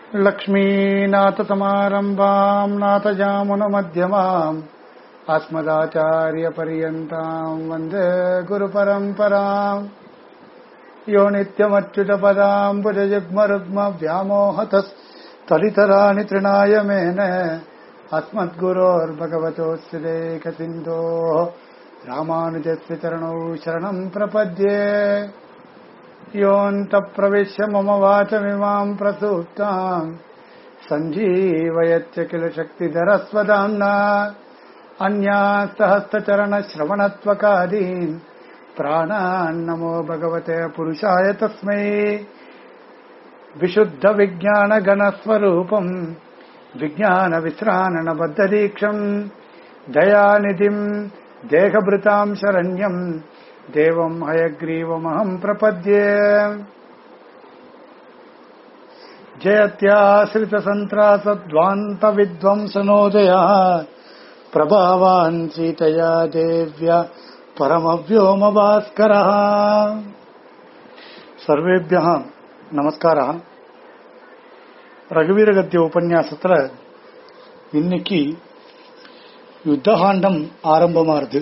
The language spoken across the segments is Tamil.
लक्ष्मीनाथसमारम्भाम् नाथजामुनमध्यमाम् अस्मदाचार्यपर्यन्ताम् वन्दे गुरुपरम्पराम् यो नित्यमच्युतपदाम् भुजयुग्मरुग्मव्यामोहतस्तलितराणि तृणाय मेन अस्मद्गुरोर्भगवतोऽस्य देकसिन्धोः रामानुजस्य चरणौ शरणम् प्रपद्ये योऽन्तप्रविश्य मम वाचमिमाम् प्रसूक्ताम् सञ्जीवयच्च किल शक्तिधरस्वदाम्ना अन्यास्तहस्तचरणश्रवणत्वकादीन् प्राणान्नमो भगवते पुरुषाय तस्मै विशुद्धविज्ञानगणस्वरूपम् विज्ञानविश्राननबद्धदीक्षम् दयानिधिम् देहभृताम् शरण्यम् देवम् हयग्रीवमहम् प्रपद्ये जयत्याश्रितसन्त्रासद्वान्तविध्वंसनोदयः प्रभावान् सीतया देव्या परमव्योमभास्करः सर्वेभ्यः நமஸ்காரம் ரகுவீரகத்திய உபன்யாசத்துல இன்னைக்கு யுத்தகாண்டம் ஆரம்பமாறுது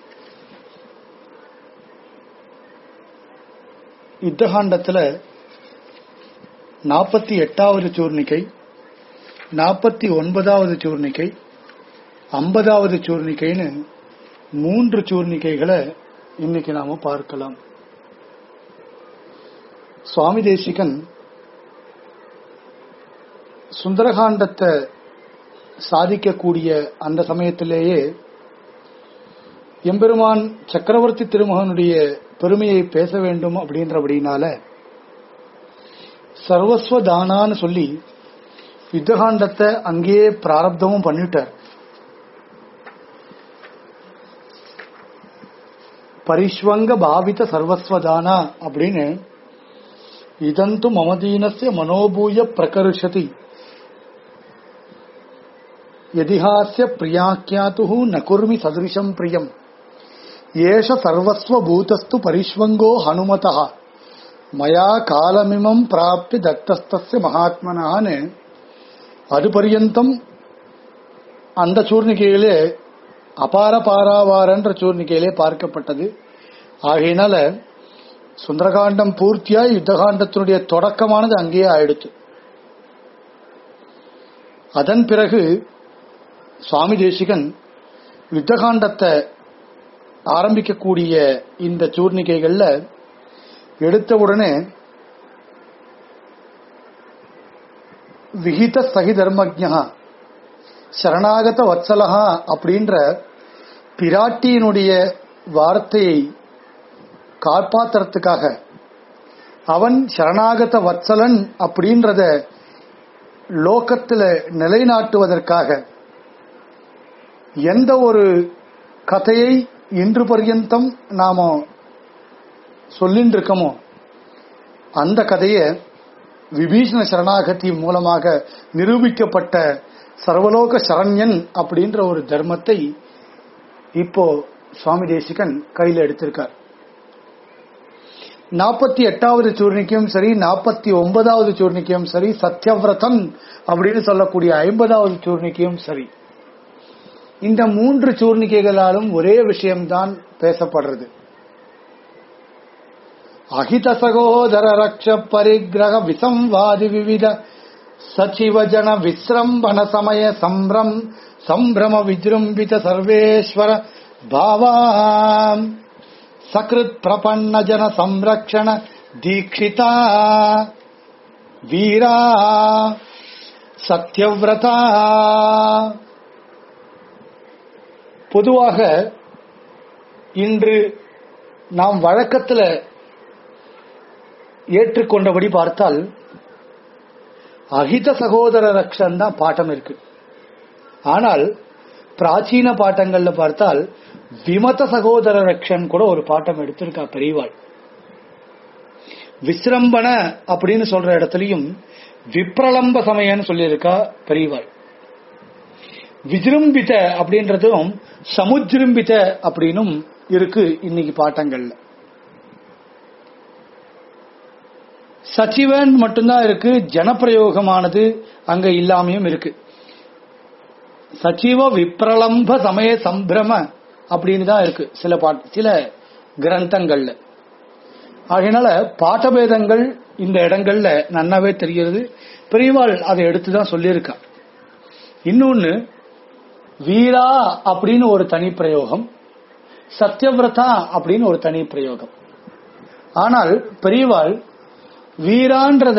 யுத்தகாண்டத்துல நாற்பத்தி எட்டாவது சூர்ணிக்கை நாற்பத்தி ஒன்பதாவது சூர்ணிக்கை ஐம்பதாவது சூர்ணிக்கைன்னு மூன்று சூர்ணிக்கைகளை இன்னைக்கு நாம பார்க்கலாம் சுவாமி தேசிகன் சுந்தரகாண்டத்தை சாதிக்கக்கூடிய அந்த சமயத்திலேயே எம்பெருமான் சக்கரவர்த்தி திருமகனுடைய பெருமையை பேச வேண்டும் அப்படின்றபடினால சர்வஸ்வ தானான்னு சொல்லி யுத்தகாண்டத்தை அங்கேயே பிராரப்தமும் பண்ணிட்டார் பரிஷ்வங்க பாவித சர்வஸ்வதானா அப்படின்னு இதந்து மமதீனஸ்ய மனோபூய பிரகர்ஷதி யதிஹாஸ்ய பிரியாக்கியாத்து ந குர்மி சதிருஷம் பிரியம் ஏஷ சர்வஸ்வ பூதஸ்து பரிஷ்வங்கோ ஹனுமதா மயா காலமிமம் பிராப்தி தத்தஸ்தஸ்ய மகாத்மனான்னு அது பரியந்தம் அந்த சூர்ணிகையிலே அபார பாராவாரன்ற சூர்ணிகையிலே பார்க்கப்பட்டது ஆகையினால சுந்தரகாண்டம் பூர்த்தியா யுத்தகாண்டத்தினுடைய தொடக்கமானது அங்கேயே ஆயிடுச்சு அதன் பிறகு சுவாமி தேசிகன் யுத்தகாண்டத்தை ஆரம்பிக்கக்கூடிய இந்த சூர்ணிகைகள்ல எடுத்தவுடனே விகித சகி தர்மஜா சரணாகத வத்சலகா அப்படின்ற பிராட்டியினுடைய வார்த்தையை காப்பாத்துறதுக்காக அவன் சரணாகத வத்சலன் அப்படின்றத லோகத்துல நிலைநாட்டுவதற்காக எந்த ஒரு கதையை இன்று பர்யந்தம் நாம சொல்லிட்டு இருக்கோமோ அந்த கதையை விபீஷண சரணாகதி மூலமாக நிரூபிக்கப்பட்ட சர்வலோக சரண்யன் அப்படின்ற ஒரு தர்மத்தை இப்போ சுவாமி தேசிகன் கையில் எடுத்திருக்கார் நாற்பத்தி எட்டாவது சூர்ணிக்கையும் சரி நாற்பத்தி ஒன்பதாவது சூர்ணிக்கையும் சரி சத்யவிரதன் அப்படின்னு சொல்லக்கூடிய ஐம்பதாவது சூர்ணிக்கையும் சரி இந்த மூன்று சூர்ணிக்கைகளாலும் ஒரே விஷயம்தான் பேசப்படுறது அகித சகோதர ரக்ஷ பரிகிரக விசம்வாதி விவித சச்சிவ ஜன விசிரம்பண சமய சம்பிரம் சம்பிரம விஜృంభిత சர்வேஸ்வர பாவாம் சகிருத் பிரபன்ன ஜன சம்ரக்ஷண தீட்சிதா வீரா சத்யவிரதா பொதுவாக இன்று நாம் வழக்கத்தில் ஏற்றுக்கொண்டபடி பார்த்தால் அகித சகோதர ரக்ஷன் தான் பாட்டம் இருக்கு ஆனால் பிராச்சீன பாட்டங்கள்ல பார்த்தால் விமத சகோதர ரக்ஷன் கூட ஒரு பாட்டம் எடுத்திருக்கா பெரியவாள் விசிரம்பன அப்படின்னு சொல்ற இடத்துலயும் விப்ரலம்ப சமயம்னு சொல்லியிருக்கா பெரியவாள் விஜృంభిత அப்படின்றதும் சமுஜృంభిత அப்படின்னும் இருக்கு இன்னைக்கு பாட்டங்கள்ல சச்சிவன் மட்டும்தான் இருக்கு ஜனப்பிரயோகமானது அங்க இல்லாமையும் இருக்கு சச்சிவ விப்ரலம்ப சமய சம்பிரம அப்படின்னு தான் இருக்கு சில பாட்டு சில கிரந்தங்கள்ல ஆகையினால பாட்டபேதங்கள் இந்த இடங்கள்ல நன்னாவே தெரிகிறது பெரியவாள் அதை எடுத்துதான் சொல்லியிருக்கா இன்னொன்னு வீரா அப்படின்னு ஒரு தனி பிரயோகம் சத்யவிரதா அப்படின்னு ஒரு தனி பிரயோகம் ஆனால் பெரியவாள் வீரான்றத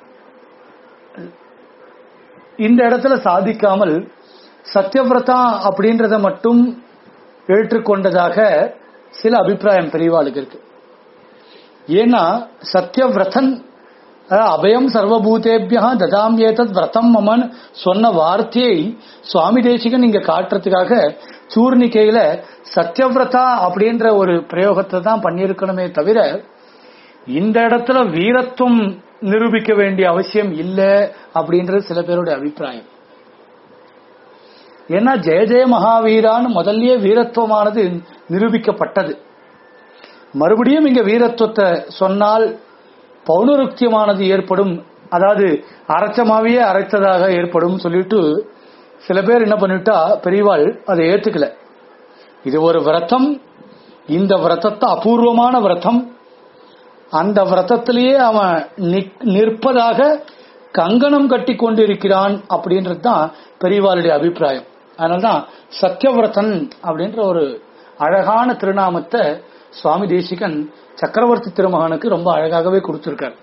இந்த இடத்துல சாதிக்காமல் சத்யவிரதா அப்படின்றத மட்டும் ஏற்றுக்கொண்டதாக சில அபிப்பிராயம் பெரியவாளுக்கு இருக்கு ஏன்னா சத்யவிரதன் அதாவது அபயம் சர்வபூதேபியா ததாம் ஏதத் விரதம் மமன் சொன்ன வார்த்தையை சுவாமி தேசிகன் இங்க காட்டுறதுக்காக சூர்ணிக்கையில சத்யவிரதா அப்படின்ற ஒரு பிரயோகத்தை தான் பண்ணியிருக்கணுமே தவிர இந்த இடத்துல வீரத்துவம் நிரூபிக்க வேண்டிய அவசியம் இல்லை அப்படின்றது சில பேருடைய அபிப்பிராயம் ஏன்னா ஜெய ஜெய மகாவீரான்னு முதல்லயே வீரத்துவமானது நிரூபிக்கப்பட்டது மறுபடியும் இங்க வீரத்துவத்தை சொன்னால் பௌனருக்தியமானது ஏற்படும் அதாவது அரைச்சமாவே அரைத்ததாக ஏற்படும் சொல்லிட்டு சில பேர் என்ன பண்ணிட்டா பெரியவாள் அதை ஏத்துக்கல இது ஒரு விரதம் இந்த விரதத்தை அபூர்வமான விரதம் அந்த விரதத்திலேயே அவன் நிக்- நிற்பதாக கங்கணம் கட்டி கொண்டிருக்கிறான் அப்படின்றது தான் பெரியவாளுடைய அபிப்பிராயம் அதனால்தான் சத்யவிரதன் அப்படின்ற ஒரு அழகான திருநாமத்தை சுவாமி தேசிகன் சக்கரவர்த்தி திருமகனுக்கு ரொம்ப அழகாகவே கொடுத்திருக்கார்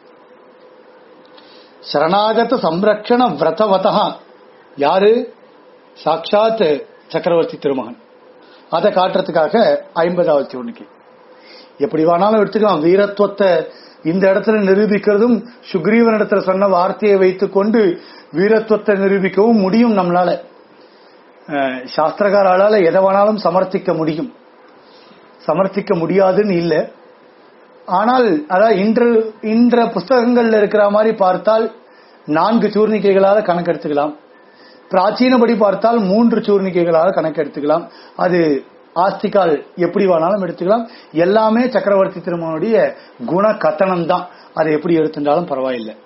சரணாகத சம்ரக்ஷண விரதவதா யாரு சாட்சாத் சக்கரவர்த்தி திருமகன் அதை காட்டுறதுக்காக ஐம்பதாவது திருவணிக்கு எப்படி வேணாலும் எடுத்துக்கலாம் வீரத்துவத்தை இந்த இடத்துல நிரூபிக்கிறதும் சுக்ரீவன் இடத்துல சொன்ன வார்த்தையை வைத்துக் கொண்டு வீரத்துவத்தை நிரூபிக்கவும் முடியும் நம்மளால அஹ், சாஸ்திரகாரால எதை வேணாலும் சமர்த்திக்க முடியும் சமர்த்திக்க முடியாதுன்னு இல்லை ஆனால் அதாவது இன்று இன்ற புஸ்தகங்கள்ல இருக்கிற மாதிரி பார்த்தால் நான்கு சூர்ணிக்கைகளால கணக்கெடுத்துக்கலாம் பிராச்சீனபடி பார்த்தால் மூன்று சூர்ணிக்கைகளால கணக்கெடுத்துக்கலாம் அது ஆஸ்திகால் எப்படி வேணாலும் எடுத்துக்கலாம் எல்லாமே சக்கரவர்த்தி திருமகனுடைய குண கத்தனம் தான் அதை எப்படி எடுத்துட்டாலும் பரவாயில்லை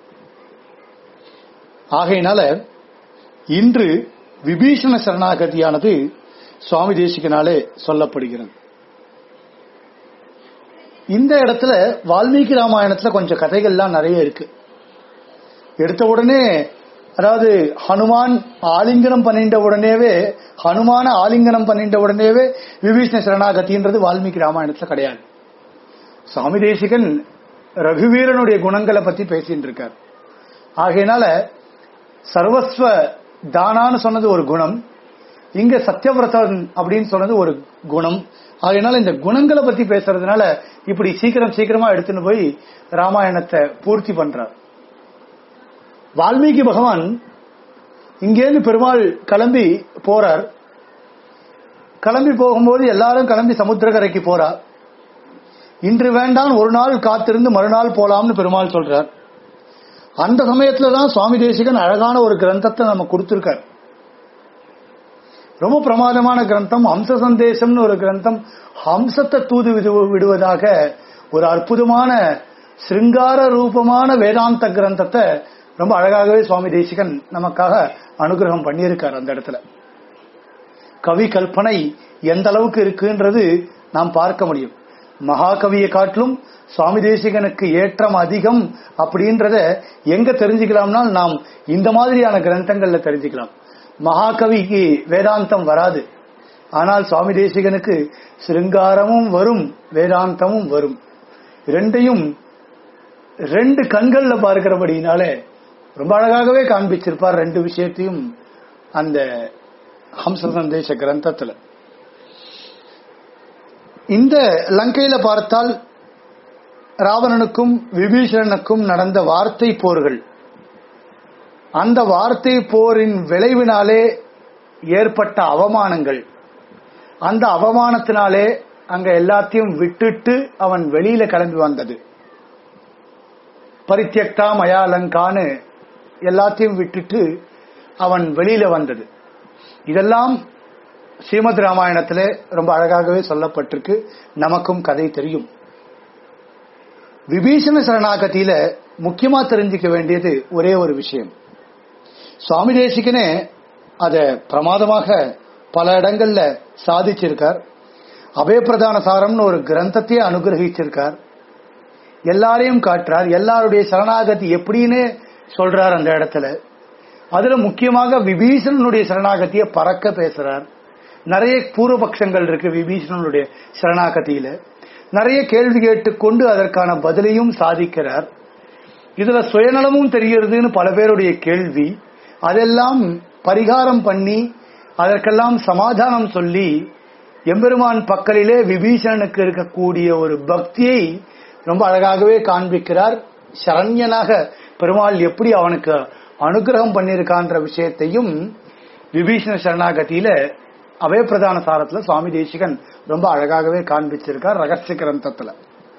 ஆகையினால இன்று விபீஷண சரணாகதியானது சுவாமி தேசிகனாலே சொல்லப்படுகிறது இந்த இடத்துல வால்மீகி ராமாயணத்துல கொஞ்சம் கதைகள்லாம் நிறைய இருக்கு எடுத்த உடனே அதாவது ஹனுமான் ஆலிங்கனம் பண்ணிட்ட உடனேவே ஹனுமான ஆலிங்கனம் பண்ணிட்ட உடனேவே விபீஷ்ண சரணாகதின்றது வால்மீகி ராமாயணத்துல கிடையாது சுவாமி தேசிகன் ரகுவீரனுடைய குணங்களை பத்தி பேசிட்டு இருக்கார் ஆகையினால சர்வஸ்வ தானான்னு சொன்னது ஒரு குணம் இங்க சத்யவிரதன் அப்படின்னு சொன்னது ஒரு குணம் அதனால இந்த குணங்களை பத்தி பேசுறதுனால இப்படி சீக்கிரம் சீக்கிரமா எடுத்துன்னு போய் ராமாயணத்தை பூர்த்தி பண்றார் வால்மீகி பகவான் இங்கேருந்து பெருமாள் கிளம்பி போறார் கிளம்பி போகும்போது எல்லாரும் கிளம்பி சமுத்திரக்கரைக்கு போறார் இன்று வேண்டாம் ஒரு நாள் காத்திருந்து மறுநாள் போலாம்னு பெருமாள் சொல்றார் அந்த சமயத்துல தான் சுவாமி தேசிகன் அழகான ஒரு கிரந்தத்தை நம்ம கொடுத்திருக்கார் ரொம்ப பிரமாதமான கிரந்தம் ஹம்ச சந்தேசம்னு ஒரு கிரந்தம் ஹம்சத்தை தூது விடு- விடுவதாக ஒரு அற்புதமான சிருங்கார ரூபமான வேதாந்த கிரந்தத்தை ரொம்ப அழகாகவே சுவாமி தேசிகன் நமக்காக அனுகிரகம் பண்ணியிருக்கார் அந்த இடத்துல கவி கல்பனை எந்த அளவுக்கு இருக்குன்றது நாம் பார்க்க முடியும் மகாகவியை காட்டிலும் சுவாமி தேசிகனுக்கு ஏற்றம் அதிகம் அப்படின்றத எங்க தெரிஞ்சுக்கலாம்னா நாம் இந்த மாதிரியான கிரந்தங்கள்ல தெரிஞ்சுக்கலாம் மகாகவிக்கு வேதாந்தம் வராது ஆனால் சுவாமி தேசிகனுக்கு சிருங்காரமும் வரும் வேதாந்தமும் வரும் ரெண்டையும் ரெண்டு கண்கள்ல பார்க்கிறபடினாலே ரொம்ப அழகாகவே காண்பிச்சிருப்பார் ரெண்டு விஷயத்தையும் அந்த ஹம்ச சந்தேச கிரந்தத்துல இந்த லங்கையில பார்த்தால் ராவணனுக்கும் விபீஷணனுக்கும் நடந்த வார்த்தை போர்கள் அந்த வார்த்தை போரின் விளைவினாலே ஏற்பட்ட அவமானங்கள் அந்த அவமானத்தினாலே அங்க எல்லாத்தையும் விட்டுட்டு அவன் வெளியில கிளம்பி வந்தது பரித்தியக்தா மயாலங்கான்னு எல்லாத்தையும் விட்டுட்டு அவன் வெளியில வந்தது இதெல்லாம் ஸ்ரீமத் ராமாயணத்திலே ரொம்ப அழகாகவே சொல்லப்பட்டிருக்கு நமக்கும் கதை தெரியும் விபீஷண சரணாகதியில முக்கியமா தெரிஞ்சுக்க வேண்டியது ஒரே ஒரு விஷயம் சுவாமி தேசிகனே அத பிரமாதமாக பல இடங்கள்ல சாதிச்சிருக்கார் அபயப்பிரதான சாரம்னு ஒரு கிரந்தத்தையே அனுகிரகிச்சிருக்கார் எல்லாரையும் காட்டுறார் எல்லாருடைய சரணாகதி எப்படின்னு சொல்றார் அந்த இடத்துல அதுல முக்கியமாக விபீஷணனுடைய சரணாகதியை பறக்க பேசுறார் நிறைய பூர்வபக்ஷங்கள் இருக்கு விபீஷணனுடைய சரணாகதியில நிறைய கேள்வி கேட்டுக்கொண்டு அதற்கான பதிலையும் சாதிக்கிறார் இதுல சுயநலமும் தெரிகிறதுன்னு பல பேருடைய கேள்வி அதெல்லாம் பரிகாரம் பண்ணி அதற்கெல்லாம் சமாதானம் சொல்லி எம்பெருமான் பக்கலிலே விபீஷணனுக்கு இருக்கக்கூடிய ஒரு பக்தியை ரொம்ப அழகாகவே காண்பிக்கிறார் சரண்யனாக பெருமாள் எப்படி அவனுக்கு அனுகிரகம் பண்ணியிருக்கான்ற விஷயத்தையும் விபீஷண சரணாகதியில அபயப்பிரதான சாரத்துல சுவாமி தேசிகன் ரொம்ப அழகாகவே காண்பிச்சிருக்கார் ரகசிய கிரந்தத்துல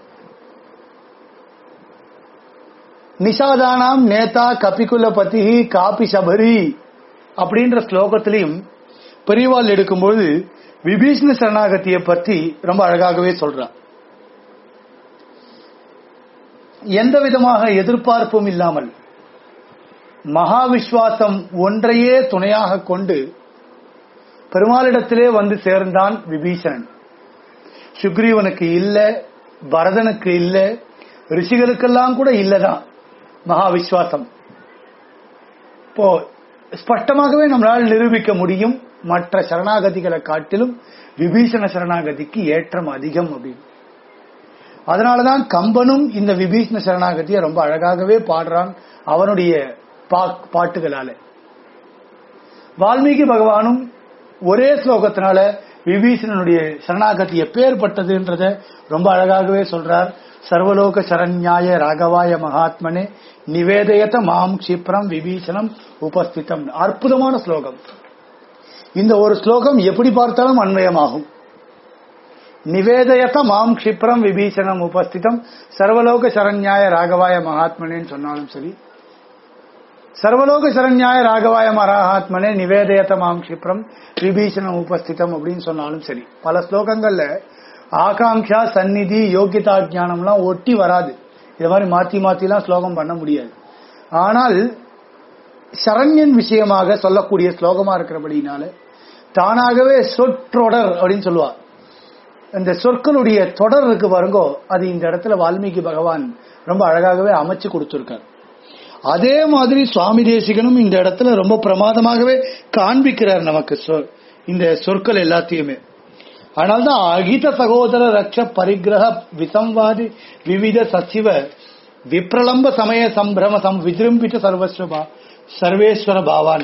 நிஷாதானாம் நேதா கபிகுல பதி காபி சபரி அப்படின்ற ஸ்லோகத்திலையும் பெரியவாள் எடுக்கும்போது விபீஷ்ண சரணாகதியை பற்றி ரொம்ப அழகாகவே சொல்றார் எந்த விதமாக எதிர்பார்ப்பும் இல்லாமல் மகா விஸ்வாசம் ஒன்றையே துணையாக கொண்டு பெருமாளிடத்திலே வந்து சேர்ந்தான் விபீஷணன் சுக்ரீவனுக்கு இல்ல பரதனுக்கு இல்ல ரிஷிகளுக்கெல்லாம் கூட இல்லதான் மகா விஸ்வாசம் இப்போ ஸ்பஷ்டமாகவே நம்மளால் நிரூபிக்க முடியும் மற்ற சரணாகதிகளை காட்டிலும் விபீஷண சரணாகதிக்கு ஏற்றம் அதிகம் அப்படின்னு அதனாலதான் கம்பனும் இந்த விபீஷண சரணாகதியை ரொம்ப அழகாகவே பாடுறான் அவனுடைய பாட்டுகளால வால்மீகி பகவானும் ஒரே ஸ்லோகத்தினால விபீஷணனுடைய சரணாகதி எப்பேற்பட்டதுன்றத ரொம்ப அழகாகவே சொல்றார் சர்வலோக சரண்யாய ராகவாய மகாத்மனே நிவேதயத மாம் க்ஷிப்ரம் விபீஷணம் உபஸ்திதம் அற்புதமான ஸ்லோகம் இந்த ஒரு ஸ்லோகம் எப்படி பார்த்தாலும் அன்வயமாகும் நிவேதயத மாம் க்ஷிப்ரம் விபீஷணம் உபஸ்திதம் சர்வலோக சரண்யாய ராகவாய மகாத்மனேன்னு சொன்னாலும் சரி சர்வலோக சரண்யாய ராகவாய மகாத்மனே நிவேதயத மாம் க்ஷிப்ரம் விபீஷணம் உபஸ்திதம் அப்படின்னு சொன்னாலும் சரி பல ஸ்லோகங்கள்ல ஆகாங்ஷா சந்நிதி யோகிதா ஜானம்லாம் ஒட்டி வராது இது மாதிரி மாத்தி மாத்திலாம் ஸ்லோகம் பண்ண முடியாது ஆனால் சரண்யன் விஷயமாக சொல்லக்கூடிய ஸ்லோகமா இருக்கிறபடினால தானாகவே சொற்றொடர் அப்படின்னு சொல்லுவா இந்த சொற்களுடைய தொடர் இருக்கு பாருங்கோ அது இந்த இடத்துல வால்மீகி பகவான் ரொம்ப அழகாகவே அமைச்சு கொடுத்திருக்கார் அதே மாதிரி சுவாமி தேசிகனும் இந்த இடத்துல ரொம்ப பிரமாதமாகவே காண்பிக்கிறார் நமக்கு இந்த சொற்கள் எல்லாத்தையுமே அதனால்தான் அகித சகோதர ரக்ஷ பரிகிரக விசம்வாதி விவித சசிவ விப்ரலம்ப சமய சம்பிரம சம் விஜிரும்பிட்ட சர்வஸ்வபா சர்வேஸ்வர பாவான்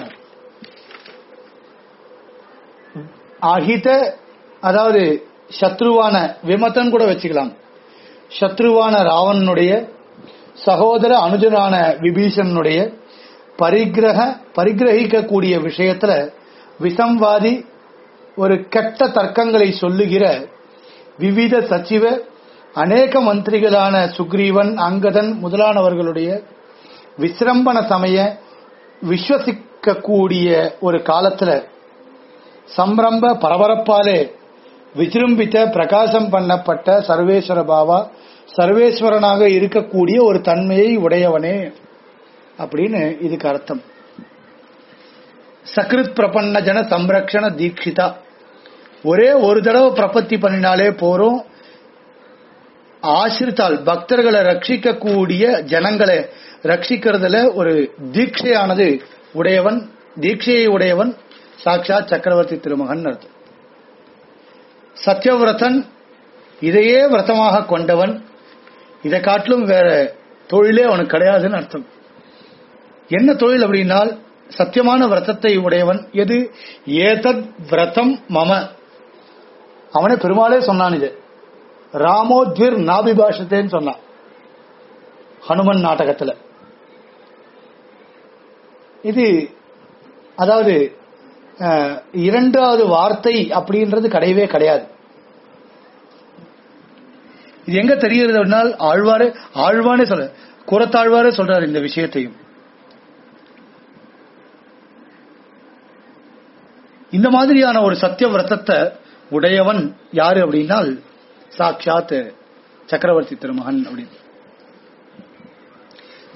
அகித அதாவது சத்ருவான விமத்தன் கூட வச்சுக்கலாம் சத்ருவான ராவணனுடைய சகோதர அனுஜனான விபீஷனுடைய பரிகிரக பரிகிரகிக்கக்கூடிய விஷயத்துல விசம்வாதி ஒரு கெட்ட தர்க்கங்களை சொல்லுகிற விவித சச்சிவ அநேக மந்திரிகளான சுக்ரீவன் அங்கதன் முதலானவர்களுடைய விசிரம்பன சமய விஸ்வசிக்கக்கூடிய ஒரு காலத்துல சம்பிரம்ப பரபரப்பாலே விஜிரும்பித்த பிரகாசம் பண்ணப்பட்ட சர்வேஸ்வர பாவா சர்வேஸ்வரனாக இருக்கக்கூடிய ஒரு தன்மையை உடையவனே அப்படின்னு இதுக்கு அர்த்தம் சக்ருத் பிரபன்ன ஜன சம்ரக்ஷண தீட்சிதா ஒரே ஒரு தடவை பிரபத்தி பண்ணினாலே போறோம் ஆசிரித்தால் பக்தர்களை ரட்சிக்கக்கூடிய ஜனங்களை ரட்சிக்கிறதுல ஒரு தீட்சையானது உடையவன் தீட்சையை உடையவன் சாட்சாத் சக்கரவர்த்தி திருமகன் அர்த்தம் சத்யவிரதன் இதையே விரதமாக கொண்டவன் இதை காட்டிலும் வேற தொழிலே அவனுக்கு கிடையாதுன்னு அர்த்தம் என்ன தொழில் அப்படின்னால் சத்தியமான விரதத்தை உடையவன் எது ஏதத் விரதம் மம அவனே பெருமாளே சொன்னான் இது ராமோத்விர் நாபிபாஷத்தேன்னு சொன்னான் ஹனுமன் நாடகத்துல இது அதாவது இரண்டாவது வார்த்தை அப்படின்றது கிடையவே கிடையாது இது எங்க தெரிகிறது அப்படின்னால் ஆழ்வாரே ஆழ்வானே சொல்ல குரத்தாழ்வாரே சொல்றாரு இந்த விஷயத்தையும் இந்த மாதிரியான ஒரு சத்திய விரதத்தை உடையவன் யாரு அப்படின்னால் சாட்சாத் சக்கரவர்த்தி திருமகன் அப்படின்னு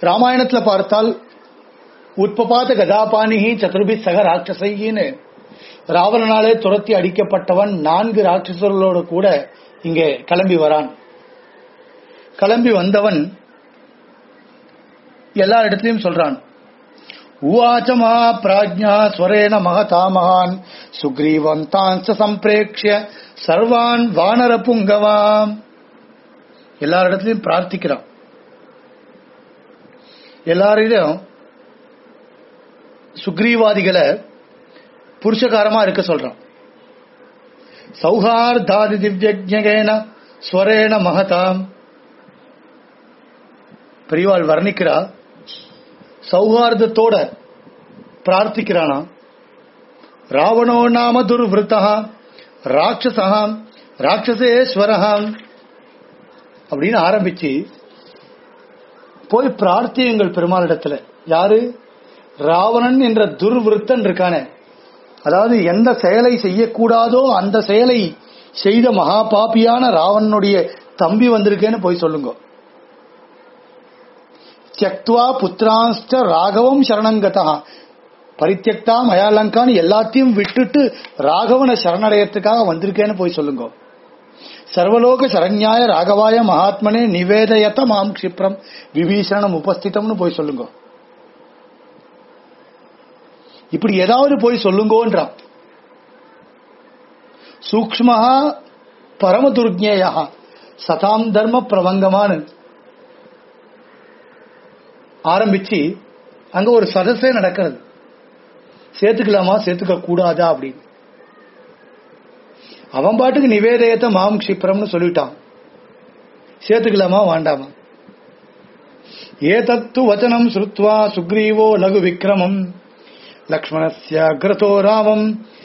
ராமாயணத்துல பார்த்தால் உட்பபாத கதாபாணிகி சதுர்பி சக ராட்சசையின்னு ராவணனாலே துரத்தி அடிக்கப்பட்டவன் நான்கு ராட்சசர்களோடு கூட இங்கே கிளம்பி வரான் கிளம்பி வந்தவன் எல்லா இடத்துலயும் சொல்றான் உவாச்ச மகா பிராஜ்யா ஸ்வரேன மகதா மகான் சுக்ரீவந்தான் சம்பிரேக்ஷ சர்வான் வானர புங்கவாம் எல்லாரிடத்திலையும் பிரார்த்திக்கிறான் எல்லாரிடம் சுக்ரீவாதிகளை புருஷகாரமா இருக்க சொல்றான் சௌஹார்தாதி திவ்யஜேன ஸ்வரேன மகதாம் பெரியவாள் வர்ணிக்கிறா சௌஹார்தத்தோட பிரார்த்திக்கிறானா ராவணோ நாம துர்விருத்தா ராட்சசா ராட்சசேஸ்வரஹாம் அப்படின்னு ஆரம்பிச்சு போய் பிரார்த்தியுங்கள் பெருமாளிடத்துல யாரு ராவணன் என்ற துர்விருத்தன் இருக்கானே அதாவது எந்த செயலை செய்யக்கூடாதோ அந்த செயலை செய்த மகா பாப்பியான ராவணனுடைய தம்பி வந்திருக்கேன்னு போய் சொல்லுங்க தியக்துவா புத்திராஷ்ட ராகவம் சரணங்கதா பரித்தியக்தா மயாலங்கான்னு எல்லாத்தையும் விட்டுட்டு ராகவனை சரணடையத்துக்காக வந்திருக்கேன்னு போய் சொல்லுங்க சர்வலோக சரண்யாய ராகவாய மகாத்மனே நிவேதயத்த மாம் க்ஷிப்ரம் விபீஷணம் உபஸ்திதம்னு போய் சொல்லுங்க இப்படி ஏதாவது போய் சொல்லுங்கோன்றான் சூக்மஹா பரம துர்ஜேயா சதாம் தர்ம பிரபங்கமானு ஆரம்பிச்சு அங்க ஒரு சதசே நடக்கிறது சேர்த்துக்கலாமா சேர்த்துக்க கூடாதா அப்படின்னு அவன் பாட்டுக்கு நிவேதயத்தை மாம் க்ஷிப்ரம்னு சொல்லிட்டான் சேர்த்துக்கலாமா வேண்டாமா ஏதத்து வச்சனம் ஸ்ருத்வா சுக்ரீவோ லகு விக்ரமம் லக்ஷ்மணஸ்ய அக்ரதோ ராமம்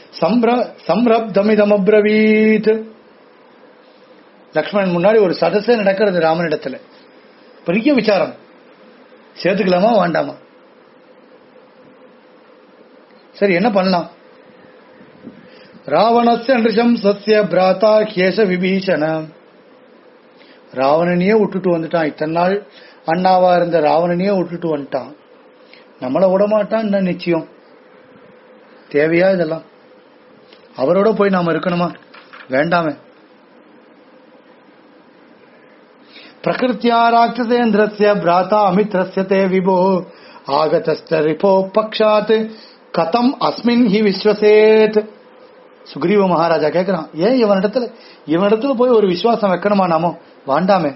சம்ரப்தமிதமப்ரவீத் லக்ஷ்மணன் முன்னாடி ஒரு சதசே நடக்கிறது ராமனிடத்துல பெரிய விசாரம் சேர்த்துக்கலாமா வேண்டாமா சரி என்ன பண்ணலாம் ராவணஸ்ய நிருஷம் சஸ்ய பிராத்தா ஹேஷ விபீஷண ராவணனையே விட்டுட்டு வந்துட்டான் இத்தனை நாள் அண்ணாவா இருந்த ராவணனையே விட்டுட்டு வந்துட்டான் நம்மளை விட மாட்டான் என்ன நிச்சயம் தேவையா இதெல்லாம் அவரோட போய் நாம இருக்கணுமா வேண்டாமே பிரகிருத்தியா ராட்சசேந்திரஸ்ய பிராத்தா அமித்ரஸ்ய தே விபோ ஆகதஸ்த ரிபோ பக்ஷாத் கதம் அஸ்மின் ஹி விஸ்வசேத் சுக்ரீவ மகாராஜா கேக்குறான் ஏன் இவனிடத்துல இவனிடத்துல போய் ஒரு விசுவாசம் வைக்கணுமா நாமோ வாண்டாமே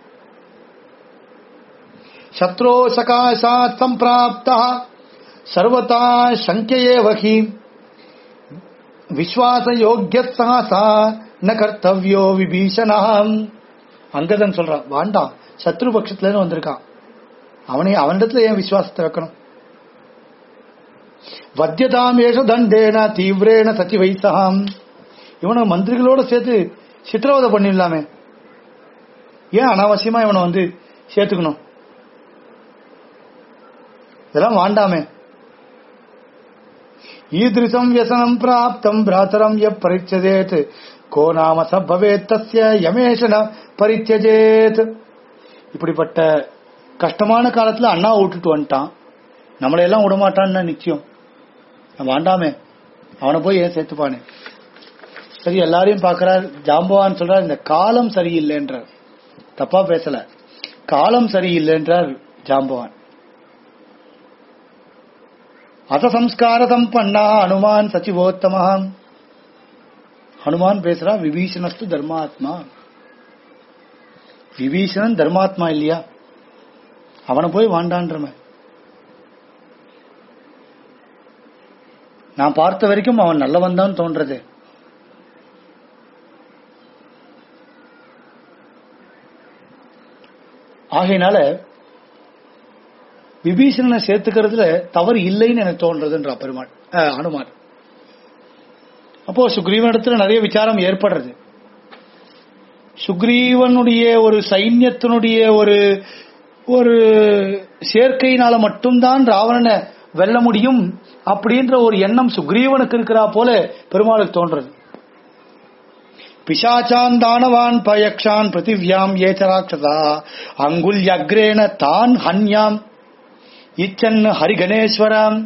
சத்ரோ சகாசாத் சம்பிராப்தா சர்வதா சங்கியே வகி விஸ்வாச யோக்கிய சாசா ந கர்த்தவியோ விபீஷணாம் அங்கதன் சொல்றான் வாண்டாம் சத்ரு பட்சத்துல இருந்து வந்திருக்கான் அவனே அவனிடத்துல ஏன் விசுவாசத்தை வைக்கணும் வத்தியதாமேஷ தண்டேன தீவிரேன சச்சி வைசகாம் இவனை மந்திரிகளோட சேர்த்து சித்திரவதை பண்ணிடலாமே ஏன் அனாவசியமா இவனை வந்து சேர்த்துக்கணும் இதெல்லாம் வாண்டாமே ஈதிருஷம் வியசனம் பிராப்தம் பிராத்தரம் எ பரிச்சதேத் கோ நாம சபவேத் தஸ்ய யமேஷன பரித்தியஜேத் இப்படிப்பட்ட கஷ்டமான காலத்துல அண்ணா விட்டுட்டு வந்துட்டான் நம்மளை எல்லாம் விடமாட்டான்னு நிச்சயம் வாண்டாமே அவனை போய் ஏன் சேர்த்துப்பானே சரி எல்லாரையும் பாக்குறார் ஜாம்பவான் சொல்றார் இந்த காலம் சரியில்லைன்றார் தப்பா பேசல காலம் சரியில்லைன்றார் ஜாம்பவான் அத சம்ஸ்கார சம்பன்னா ஹனுமான் சச்சிவோத்தமா ஹனுமான் பேசுறா விபீஷணஸ்து தர்மாத்மா விபீஷணன் தர்மாத்மா இல்லையா அவனை போய் வாண்டான்றமே நான் பார்த்த வரைக்கும் அவன் நல்லவன் தான் தோன்றது ஆகையினால விபீஷணனை சேர்த்துக்கிறதுல தவறு இல்லைன்னு எனக்கு தோன்றதுன்றா பெருமாள் அஹ், ஹனுமான் அப்போ சுக்ரீவனிடத்துல நிறைய விசாரம் ஏற்படுறது சுக்ரீவனுடைய ஒரு சைன்யத்தினுடைய ஒரு ஒரு சேர்க்கையினால மட்டும்தான் ராவணனை வெல்ல முடியும் அப்படின்ற ஒரு எண்ணம் சுக்ரீவனுக்கு இருக்கிறா போல பெருமாளுக்கு தோன்றது பிசாச்சான் தானவான் பயக்ஷான் பிருத்திவ்யாம் ஏச்சராட்சதா அங்குல்யக்ரேண தான் ஹன்யாம் இச்சன் ஹரிகணேஸ்வரம்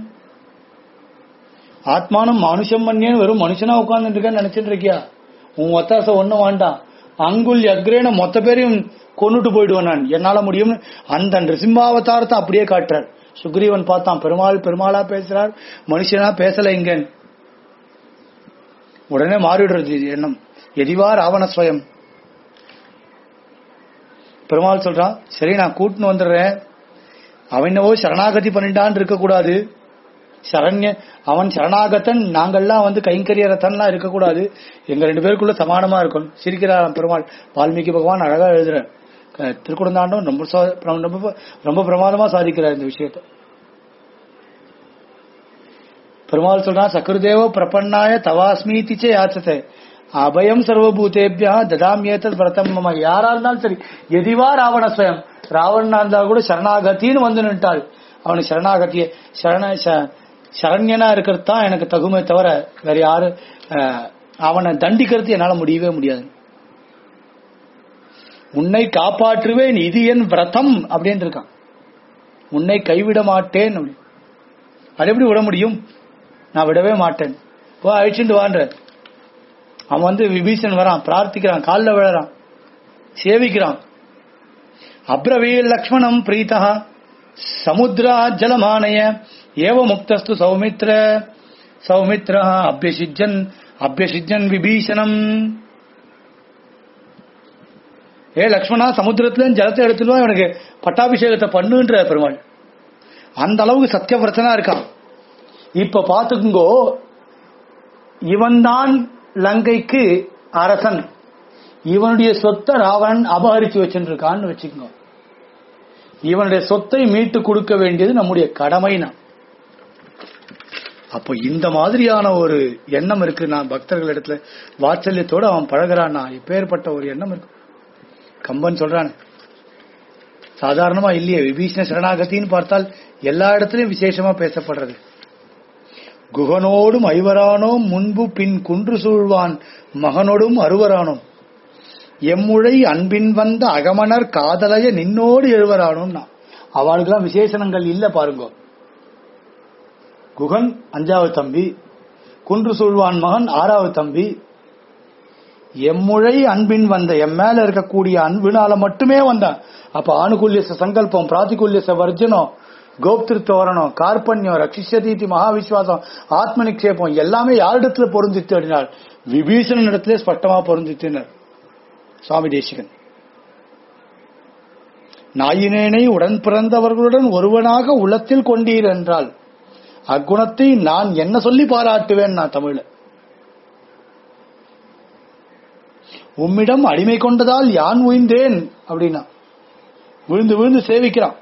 ஆத்மானம் மனுஷம் பண்ணியே வெறும் மனுஷனா உட்கார்ந்துட்டு இருக்கேன்னு நினைச்சிட்டு இருக்கியா உன் ஒத்தாசை ஒண்ணும் வேண்டாம் அங்குல் அக்ரேன மொத்த பேரையும் கொன்னுட்டு போயிடுவேன் நான் என்னால முடியும்னு அந்த நிருசிம்பாவதாரத்தை அப்படியே காட்டுறார் சுக்ரீவன் பார்த்தான் பெருமாள் பெருமாளா பேசுறார் மனுஷனா பேசல இங்க உடனே மாறிடுறது எண்ணம் எதிவா ராவண ஸ்வயம் பெருமாள் சொல்றான் சரி நான் கூட்டின்னு வந்துடுறேன் அவன் என்னவோ சரணாகதி பண்ணிட்டான்னு இருக்க கூடாது சரண்ய அவன் சரணாகத்தன் நாங்கள்லாம் வந்து கைங்கரியரத்தன்லாம் இருக்கக்கூடாது எங்க ரெண்டு பேருக்குள்ள சமானமா இருக்கணும் சிரிக்கிறாராம் பெருமாள் வால்மீகி பகவான் அழகா எழுதுறார் க- திருக்குடந்தாண்டும் ரொம்ப சா- பிர- ரொம்ப ரொம்ப பிரமாதமா சாதிக்கிறார் இந்த விஷயத்தை பெருமாள் சொல்றான் சக்கரதேவ பிரபன்னாய தவாஸ்மீதிச்சே யாச்சத்தை அபயம் சர்வபூதேபியா ததாமியேத்தத் விரதம் மம யாரா இருந்தாலும் சரி எதிவா ராவண ஸ்வயம் ராவணனா இருந்தா கூட சரணாகத்தின்னு வந்து நின்ட்டாள் அவனுக்கு சரணாகத்திய சரண ச- சரண்யனா இருக்கிறது தான் எனக்கு தகுமே தவிர வேற யாரு அஹ், அவனை தண்டிக்கிறது என்னால முடியவே முடியாது உன்னை காப்பாற்றுவேன் இது என் விரதம் அப்படின்னு இருக்கான் உன்னை கைவிட மாட்டேன் அப்படி. அது எப்படி விட முடியும் நான் விடவே மாட்டேன் வா அழிச்சுட்டு வான்ற அவன் வந்து விபீஷன் வரான் பிரார்த்திக்கிறான் காலில் விழறான் சேவிக்கிறான் அப்ரவீர் லக்ஷ்மணம் பிரீதா சமுத்ரா ஜலமானய ஏவ முக்தஸ்து சௌமித்ர சௌமித்ர அபியசிஜன் அபியசிஜன் விபீஷணம் ஏ லக்ஷ்மணா சமுத்திரத்துல இருந்து ஜலத்தை எடுத்துட்டு வா இவனுக்கு பட்டாபிஷேகத்தை பண்ணுன்ற பெருமாள் அந்த அளவுக்கு சத்தியவிரத்தனா இருக்கான் இப்ப பாத்துக்குங்கோ இவன்தான் லங்கைக்கு அரசன் இவனுடைய சொத்தை ராவணன் அபகரிச்சு வச்சுட்டு இருக்கான்னு வச்சுக்கோங்க இவனுடைய சொத்தை மீட்டு கொடுக்க வேண்டியது நம்முடைய கடமை நான் அப்போ இந்த மாதிரியான ஒரு எண்ணம் இருக்கு நான் பக்தர்கள் இடத்துல வாத்சல்யத்தோட அவன் பழகுறான்னா எப்பேற்பட்ட ஒரு எண்ணம் இருக்கு கம்பன் சொல்றான் சாதாரணமா இல்லையே விபீஷண சரணாகத்தின்னு பார்த்தால் எல்லா இடத்துலயும் விசேஷமா பேசப்படுறது குகனோடும் ஐவரானோம் முன்பு பின் குன்று சூழ்வான் மகனோடும் அருவரானோம் எம்முழை அன்பின் வந்த அகமனர் காதலைய நின்னோடு எழுவரானோம்னா அவளுக்கெல்லாம் விசேஷணங்கள் இல்ல பாருங்க குகன் அஞ்சாவது தம்பி குன்று சூழ்வான் மகன் ஆறாவது தம்பி எம்முழை அன்பின் வந்த எம் மேல இருக்கக்கூடிய அன்பினால மட்டுமே வந்தான் அப்ப ஆணுகுல்ய சங்கல்பம் பிராத்திகுல்ய வர்ஜனம் கோப்திருத்த வரணம் கார்பண்யம் ரட்சிஷதீதி மகாவிஸ்வாசம் ஆத்ம நிக்ஷேபம் எல்லாமே யாரிடத்துல பொருந்தித்து அப்படினால் விபீஷணன் இடத்துல ஸ்பஷ்டமா பொருந்தித்தினர் சுவாமி தேசிகன் நாயினேனை உடன் பிறந்தவர்களுடன் ஒருவனாக உள்ளத்தில் கொண்டீர் என்றால் அக்குணத்தை நான் என்ன சொல்லி பாராட்டுவேன் நான் தமிழ்ல உம்மிடம் அடிமை கொண்டதால் யான் உய்ந்தேன் அப்படின்னா விழுந்து விழுந்து சேவிக்கிறான்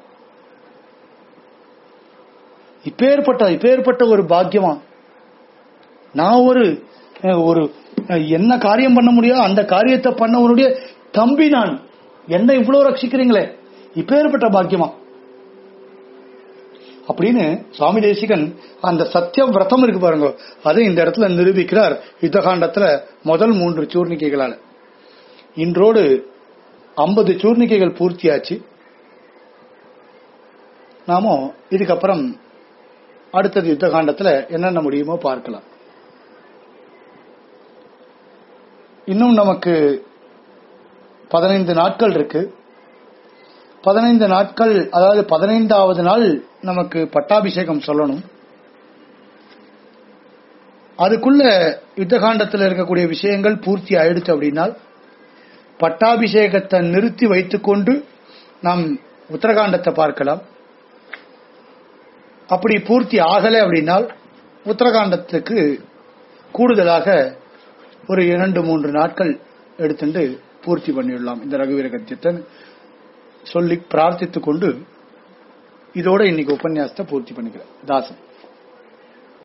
இப்பேற்பட்ட இப்பேற்பட்ட ஒரு பாக்கியமா நான் ஒரு அஹ், ஒரு அஹ், என்ன காரியம் பண்ண முடியாது அந்த காரியத்தை பண்ணவனுடைய தம்பி நான் என்ன இவ்வளவு ரட்சிக்கிறீங்களே இப்பேற்பட்ட பாக்கியமா அப்படின்னு சுவாமி தேசிகன் அந்த சத்திய விரதம் இருக்கு பாருங்க அதை இந்த இடத்துல நிரூபிக்கிறார் யுத்தகாண்டத்துல முதல் மூன்று சூர்ணிக்கைகளால இன்றோடு ஐம்பது சூர்ணிக்கைகள் பூர்த்தியாச்சு நாம இதுக்கப்புறம் அடுத்தது யுத்தகாண்டத்துல என்னென்ன முடியுமோ பார்க்கலாம் இன்னும் நமக்கு பதினைந்து நாட்கள் இருக்கு பதினைந்து நாட்கள் அதாவது பதினைந்தாவது நாள் நமக்கு பட்டாபிஷேகம் சொல்லணும் அதுக்குள்ள யுத்தகாண்டத்தில் இருக்கக்கூடிய விஷயங்கள் பூர்த்தி ஆயிடுச்சு அப்படின்னா பட்டாபிஷேகத்தை நிறுத்தி வைத்துக்கொண்டு நாம் உத்தரகாண்டத்தை பார்க்கலாம் அப்படி பூர்த்தி ஆகலை அப்படின்னால் உத்தரகாண்டத்துக்கு கூடுதலாக ஒரு இரண்டு மூன்று நாட்கள் எடுத்துட்டு பூர்த்தி பண்ணிடலாம் இந்த ரகுவீர கத்தியத்தை சொல்லி பிரார்த்தித்துக் கொண்டு இதோட இன்னைக்கு உபன்யாசத்தை பூர்த்தி பண்ணிக்கிறேன் தாசன்